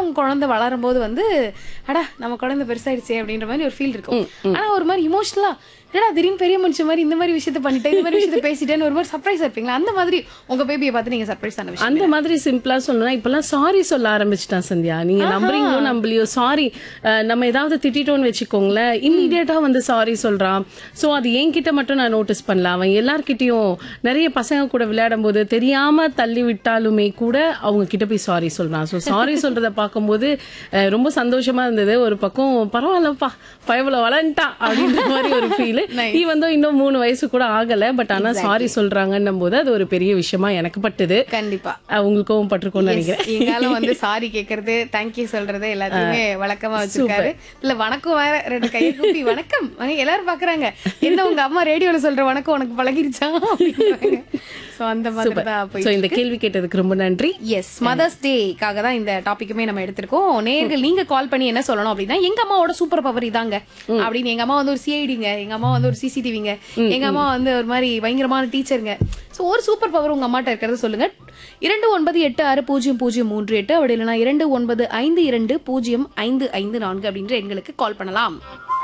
உங்க குழந்தை வளரும் போது வந்து அடா நம்ம குழந்தை பெருசாயிடுச்சே அப்படின்ற மாதிரி ஒரு ஃபீல் இருக்கும் ஆனா ஒரு மாதிரி இமோஷனலா என்னடா திடீர்னு பெரிய மனுஷன் மாதிரி இந்த மாதிரி விஷயத்த பண்ணிட்டேன் இந்த மாதிரி விஷயத்த பேசிட்டேன்னு ஒரு மாதிரி சர்ப்ரைஸ் இருப்பீங்களா அந்த மாதிரி உங்க பேபியை பார்த்து நீங்க சர்ப்ரைஸ் ஆன விஷயம் அந்த மாதிரி சிம்பிளா சொல்லணும்னா இப்பெல்லாம் சாரி சொல்ல ஆரம்பிச்சிட்டான் சந்தியா நீங்க நம்புறீங்களோ நம்பலையோ சாரி நம்ம ஏதாவது திட்டிட்டோம்னு வச்சுக்கோங்களேன் இம்மீடியட்டா வந்து சாரி சொல்றான் சோ அது என்கிட்ட மட்டும் நான் நோட்டீஸ் பண்ணல அவன் எல்லார்கிட்டயும் நிறைய பசங்க கூட விளையாடும் போது தெரியாம தள்ளி விட்டாலுமே கூட அவங்க கிட்ட போய் சாரி சொல்றான் சோ சாரி சொல்றத பார்க்கும்போது அஹ், ரொம்ப சந்தோஷமா இருந்தது ஒரு பக்கம் பரவாயில்லப்பா பயவுல வளர்ந்துட்டான் அப்படின்ற மாதிரி ஒரு ஃபீல் நீ வந்து இன்னும் மூணு வயசு கூட ஆகல பட் ஆனா சாரி சொல்றாங்கன்னும் போது அது ஒரு பெரிய விஷயமா எனக்கு பட்டுது கண்டிப்பா அஹ் உங்களுக்கும் பட்டிருக்கோம்னு நினைக்கிறேன் எங்கால வந்து சாரி கேக்குறது தேங்க்யூ சொல்றது எல்லாத்தையுமே வழக்கமா வச்சிருக்காரு இல்ல வணக்கம் வேற ரெண்டு கையை கூப்பி வணக்கம் வாங்க, எல்லாரும் பாக்குறாங்க என்ன உங்க அம்மா ரேடியோல சொல்ற வணக்கம் உனக்கு பழகிருச்சா சோ அந்த மாதிரி தான் போய் சோ இந்த கேள்வி கேட்டதுக்கு ரொம்ப நன்றி எஸ் மதர்ஸ் டேக்காக தான் இந்த டாபிக்குமே நம்ம எடுத்திருக்கோம் நேர்கள் நீங்க கால் பண்ணி என்ன சொல்லணும் அப்படின்னா எங்க அம்மாவோட சூப்பர் பவர் இதாங்க அப்படின்னு எங்க அம்மா வந்து ஒரு சிஐடிங்க எங்க அம்மா வந்து ஒரு சிசிடிவிங்க எங்க அம்மா வந்து ஒரு மாதிரி பயங்கரமான டீச்சருங்க சோ ஒரு சூப்பர் பவர் உங்க அம்மாட்ட இருக்கிறது சொல்லுங்க இரண்டு ஒன்பது எட்டு ஆறு பூஜ்ஜியம் பூஜ்ஜியம் மூன்று எட்டு அப்படி இல்லைன்னா இரண்டு ஒன்பது ஐந்து இரண்டு பூஜ்ஜியம் ஐந்து ஐந்து நான்கு அப்படின்ற எண்களுக்கு கால் பண்ணலாம்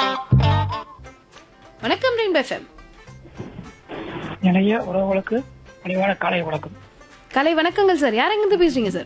வணக்கம் ரெயின் எஃப்எம் நிறைய உறவுகளுக்கு பணிவான காலை வணக்கம் கலை வணக்கங்கள் சார் யார் எங்கிருந்து பேசுறீங்க சார்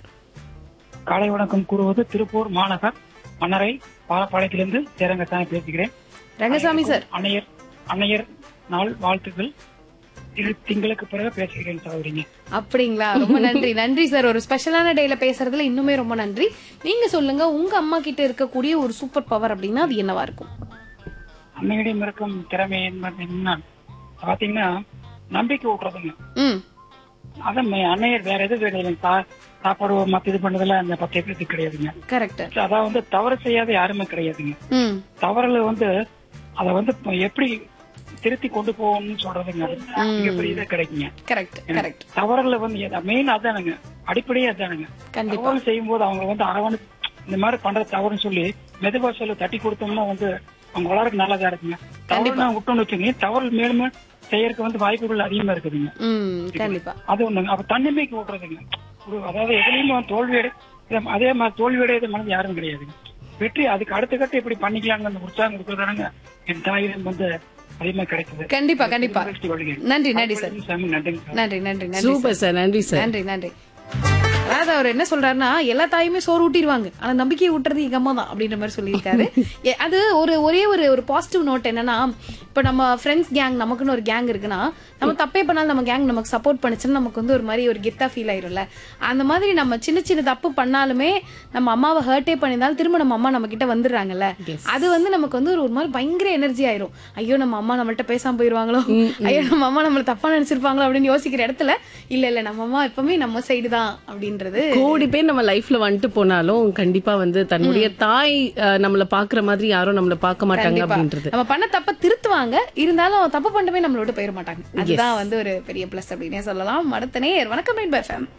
காலை வணக்கம் கூறுவது திருப்பூர் மாநகர் மன்னரை பாலப்பாளையத்திலிருந்து சேரங்கசாமி பேசுகிறேன் ரங்கசாமி சார் அன்னையர் அன்னையர் நாள் வாழ்த்துக்கள் இரு திங்களுக்கு பிறகு பேசுகிறேன் சகோதரிங்க அப்படிங்களா ரொம்ப நன்றி நன்றி சார் ஒரு ஸ்பெஷலான டேல பேசுறதுல இன்னுமே ரொம்ப நன்றி நீங்க சொல்லுங்க உங்க அம்மா கிட்ட இருக்கக்கூடிய ஒரு சூப்பர் பவர் அப்படின்னா அது என்னவா இருக்கும் அன்னையிடம் இருக்கும் திறமை என்பது என்ன பாத்தீங்கன்னா நம்பிக்கை விட்டுறதுங்க ம் அதான் மே- அன்னையர் வேற எதுவும் கிடையாது சா- சாப்பாடு மத்த இது பண்ணதுல அந்த பத்து பேருக்கு கிடையாதுங்க கரெக்ட் அதான் வந்து தவறு செய்யாத யாருமே கிடையாதுங்க ம் தவறுல வந்து அத வந்து இப்ப எப்படி திருத்தி கொண்டு போகணும்னு சொல்றதுங்க அது மிகப்பெரிய இதா கிடைக்குங்க கரெக்ட் கரெக்ட் தவறுல வந்து மெயின் அதானுங்க அடிப்படையே அதானுங்க கண்டிப்பா தவறு செய்யும் போது அவங்க வந்து அரவணை இந்த மாதிரி பண்றது தவறுன்னு சொல்லி மெதுவா சொல்ல தட்டி கொடுத்தோம்னா வந்து அவங்க வளர்க்க நல்லதா இருக்குங்க தவறு நான் விட்டோம்னு வச்சுங்க தவறு மேலும் மேலும் செய்யறதுக்கு வந்து வாய்ப்புகள் அதிகமா இருக்குதுங்க ம் கண்டிப்பா அது ஒண்ணுங்க அப்ப தன்னம்பிக்கை விட்டுறதுங்க ஒரு அதாவது எதுலையுமே வந்து தோல்வி அடை இத- அதே மாதிரி தோல்வி அடையாத மனது யாரும் கிடையாதுங்க வெற்றி அதுக்கு அடுத்த கட்ட இப்படி பண்ணிக்கலாங்க அந்த உற்சாகம் கொடுக்கறதானுங்க என் தாயிடம் வந்து அதிகமா கிடைக்குது கண்டிப்பா கண்டிப்பா மகிழ்ச்சி கொள்கிறேன். நன்றி நன்றி சார் சாமி நன்றிங்க சார் நன்றி நன்றி நன்றி சூப்பர் சார் நன்றி சார் நன்றி நன்றி அதாவது அவர் என்ன சொல்றாருன்னா எல்லா தாயுமே சோறு ஊட்டிடுவாங்க ஆனா நம்பிக்கையை ஊட்டுறது எங்க அம்மா தான் அப்படின்ற மாதிரி சொல்லியிருக்காரு எ- அது ஒரு ஒரே ஒரு ஒரு பாசிட்டிவ் நோட் என்னன்னா இப்ப நம்ம ஃப்ரெண்ட்ஸ் கேங் நமக்குன்னு ஒரு கேங் இருக்குன்னா நம்ம தப்பே பண்ணாலும் நம்ம கேங் நமக்கு சப்போர்ட் பண்ணுச்சுன்னா நமக்கு வந்து ஒரு மாதிரி ஒரு கெத்தா ஃபீல் ஆயிரும்ல அந்த மாதிரி நம்ம சின்ன சின்ன தப்பு பண்ணாலுமே நம்ம அம்மாவை ஹர்ட்டே பண்ணியிருந்தாலும் திரும்ப நம்ம அம்மா நம்ம கிட்ட வந்துடுறாங்கல்ல அது வந்து நமக்கு வந்து ஒரு ஒரு மாதிரி பயங்கர எனர்ஜி ஆயிரும் ஐயோ நம்ம அம்மா நம்மள்ட்ட பேசாம போயிருவாங்களோ ஐயோ நம்ம அம்மா நம்மள தப்பா நினைச்சிருப்பாங்களோ அப்படின்னு யோசிக்கிற இடத்துல இல்ல இல்ல நம்ம அம்மா எப்பவுமே நம்ம சைடு தான் அப்படின்றது கோடி பேர் நம்ம லைஃப்ல வந்துட்டு போனாலும் கண்டிப்பா வந்து தன்னுடைய தாய் அஹ், நம்மள பாக்குற மாதிரி யாரும் நம்மள பார்க்க மாட்டாங்க கண்டிப்பா அப்படின்றது நம்ம பண்ண தப்ப திருத்துவாங்க இருந்தாலும் தப்பு பண்ணவே நம்மள விட்டு போயிட மாட்டாங்க அதுதான் வந்து ஒரு பெரிய பிளஸ் அப்படின்னே சொல்லலாம் அடுத்த நேர் வணக்கம் ரெயின்போ எஃப்எம்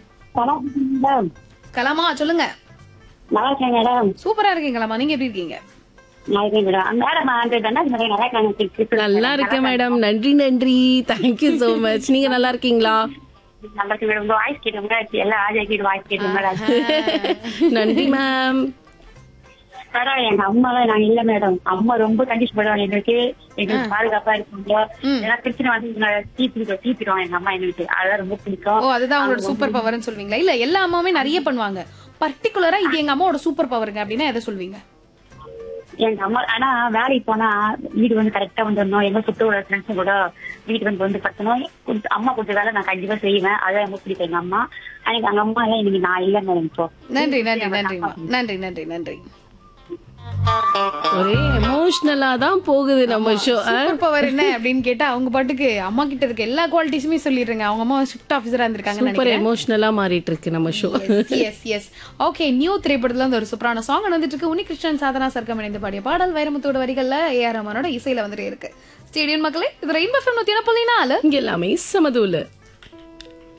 மேடம் கலாமா சொல்லுங்க நல்லா இருக்கேன் மேடம் சூப்பரா இருக்கீங்க கலாமா நீங்க எப்படி இருக்கீங்க நல்லா இருக்கேன் மேடம் மேடம் அந்த தண்டா நல்லா இருக்காங்க நல்லா இருக்கேன் மேடம் நன்றி நன்றி தேங்க்யூ சோ மச் நீங்க நல்லா இருக்கீங்களா நல்லா இருக்கு மேடம் வாய்ஸ் கேட்டோம் எல்லாம் ஆஜாக்கிட்டு வாய்ஸ் கேட்டோம் மேடம் நன்றி மேம் மேடம் எங்க அம்மா நாங்க இல்ல மேடம் அம்மா ரொம்ப கண்டிஷன் பண்ணுவாங்க எங்களுக்கு எங்களுக்கு பாதுகாப்பா இருப்பாங்க ஏன்னா பிரச்சனை வந்து தீப்பிடுவோம் தீப்பிடுவோம் எங்க அம்மா எங்களுக்கு அதெல்லாம் ரொம்ப ஓ பிடிக்கும் அதுதான் அவங்களோட சூப்பர் பவர்னு சொல்வீங்களா இல்ல எல்லா அம்மாவுமே நிறைய பண்ணுவாங்க பர்டிகுலரா இது எங்க அம்மாவோட சூப்பர் பவருங்க அப்படின்னா எதை சொல்வீங்க எங்க அம்மா ஆனா வேலைக்கு போனா வீடு வந்து கரெக்டா வந்துடணும் எங்க சுத்த உள்ள ஃப்ரெண்ட்ஸ் கூட வீட்டுக்கு வந்து வந்து பத்தணும் கொஞ்சம் அம்மா கொடுத்த வேலை நான் கண்டிப்பா செய்வேன் அதான் ரொம்ப பிடிக்கும் எங்க அம்மா ஆனா எங்க அம்மா எல்லாம் இன்னைக்கு நான் இல்ல மேடம் இப்போ நன்றி நன்றி நன்றிமா நன்றி நன்றி நன்றி ஒரே எமோஷனலா தான் போகுது நம்ம ஷோ சூப்பர் பவர் என்ன அப்படின்னு கேட்டா அவங்க பாட்டுக்கு அம்மா கிட்ட இருக்க எல்லா குவாலிட்டிஸுமே சொல்லிடுறாங்க அவங்க அம்மா ஷிஃப்ட் ஆஃபீஸரா இருந்திருக்காங்கன்னு சூப்பர் நினைக்கிறேன் எமோஷனலா மாறிட்டு இருக்கு நம்ம show yes yes okay new திரைப்படத்துல வந்து ஒரு சூப்பரான சாங் வந்துட்டு இருக்கு உனி கிருஷ்ணன் சாதனா சர்க்கம் இணைந்து பாடிய பாடல் வைரமுத்தோட வரிகள்ல ஏ ஆர் ரமனோட இசையில வந்துட்டு இருக்கு ஸ்டேடியம் மக்களே இது ரெயின்போ ஃபேம் நூத்தி என்ன புள்ளி நாலு இங்க எல்லாமே சமதூல